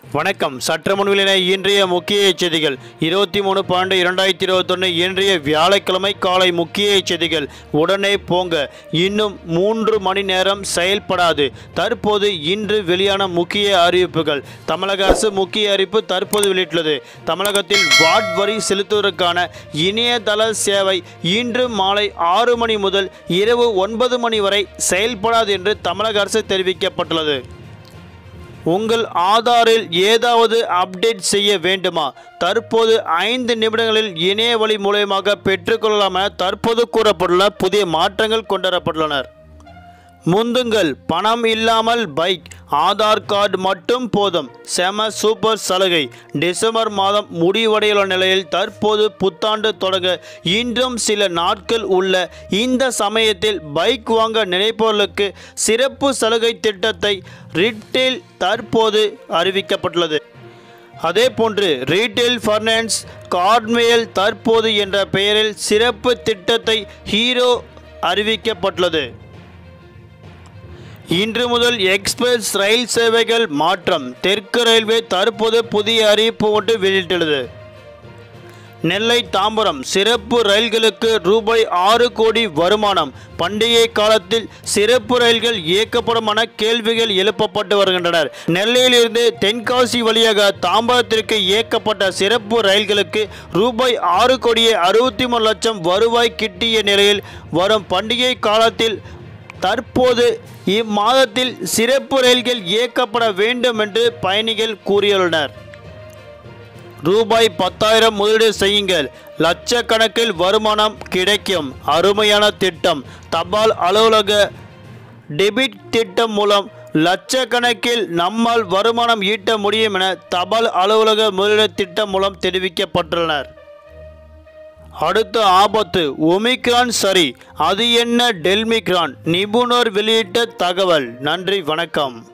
வணக்கம் சற்று முன்விலின இன்றைய முக்கிய செய்திகள் இருபத்தி மூணு பன்னெண்டு இரண்டாயிரத்தி இருபத்தொன்று இன்றைய வியாழக்கிழமை காலை முக்கிய செய்திகள் உடனே போங்க இன்னும் மூன்று மணி நேரம் செயல்படாது தற்போது இன்று வெளியான முக்கிய அறிவிப்புகள் தமிழக அரசு முக்கிய அறிவிப்பு தற்போது வெளியிட்டுள்ளது தமிழகத்தில் வாட் வரி செலுத்துவதற்கான இணையதள சேவை இன்று மாலை ஆறு மணி முதல் இரவு ஒன்பது மணி வரை செயல்படாது என்று தமிழக அரசு தெரிவிக்கப்பட்டுள்ளது உங்கள் ஆதாரில் ஏதாவது அப்டேட் செய்ய வேண்டுமா தற்போது ஐந்து நிமிடங்களில் இணைய வழி மூலயமாக பெற்றுக்கொள்ளலாம் என தற்போது கூறப்பட்டுள்ள புதிய மாற்றங்கள் கொண்டுவரப்பட்டுள்ளனர் முந்துங்கள் பணம் இல்லாமல் பைக் ஆதார் கார்டு மட்டும் போதும் செம சூப்பர் சலுகை டிசம்பர் மாதம் முடிவடையுள்ள நிலையில் தற்போது புத்தாண்டு தொடங்க இன்றும் சில நாட்கள் உள்ள இந்த சமயத்தில் பைக் வாங்க நினைப்பவர்களுக்கு சிறப்பு சலுகை திட்டத்தை ரிட்டேல் தற்போது அறிவிக்கப்பட்டுள்ளது அதேபோன்று ரீட்டெயில் ஃபர்னான்ஸ் கார்ட்மேல் தற்போது என்ற பெயரில் சிறப்பு திட்டத்தை ஹீரோ அறிவிக்கப்பட்டுள்ளது இன்று முதல் எக்ஸ்பிரஸ் ரயில் சேவைகள் மாற்றம் தெற்கு ரயில்வே தற்போது புதிய அறிவிப்பு ஒன்று வெளியிட்டுள்ளது நெல்லை தாம்பரம் சிறப்பு ரயில்களுக்கு ரூபாய் ஆறு கோடி வருமானம் பண்டிகை காலத்தில் சிறப்பு ரயில்கள் இயக்கப்படும் என கேள்விகள் எழுப்பப்பட்டு வருகின்றனர் நெல்லையிலிருந்து தென்காசி வழியாக தாம்பரத்திற்கு இயக்கப்பட்ட சிறப்பு ரயில்களுக்கு ரூபாய் ஆறு கோடியே அறுபத்தி மூணு லட்சம் வருவாய் கிட்டிய நிலையில் வரும் பண்டிகை காலத்தில் தற்போது இம்மாதத்தில் சிறப்பு ரயில்கள் இயக்கப்பட வேண்டும் என்று பயணிகள் கூறியுள்ளனர் ரூபாய் பத்தாயிரம் முதலீடு செய்யுங்கள் லட்சக்கணக்கில் வருமானம் கிடைக்கும் அருமையான திட்டம் தபால் அலுவலக டெபிட் திட்டம் மூலம் லட்சக்கணக்கில் நம்மால் வருமானம் ஈட்ட முடியும் என தபால் அலுவலக முதலீடு திட்டம் மூலம் தெரிவிக்கப்பட்டுள்ளனர் அடுத்த ஆபத்து ஒமிக்ரான் சரி அது என்ன டெல்மிக்ரான் நிபுணர் வெளியிட்ட தகவல் நன்றி வணக்கம்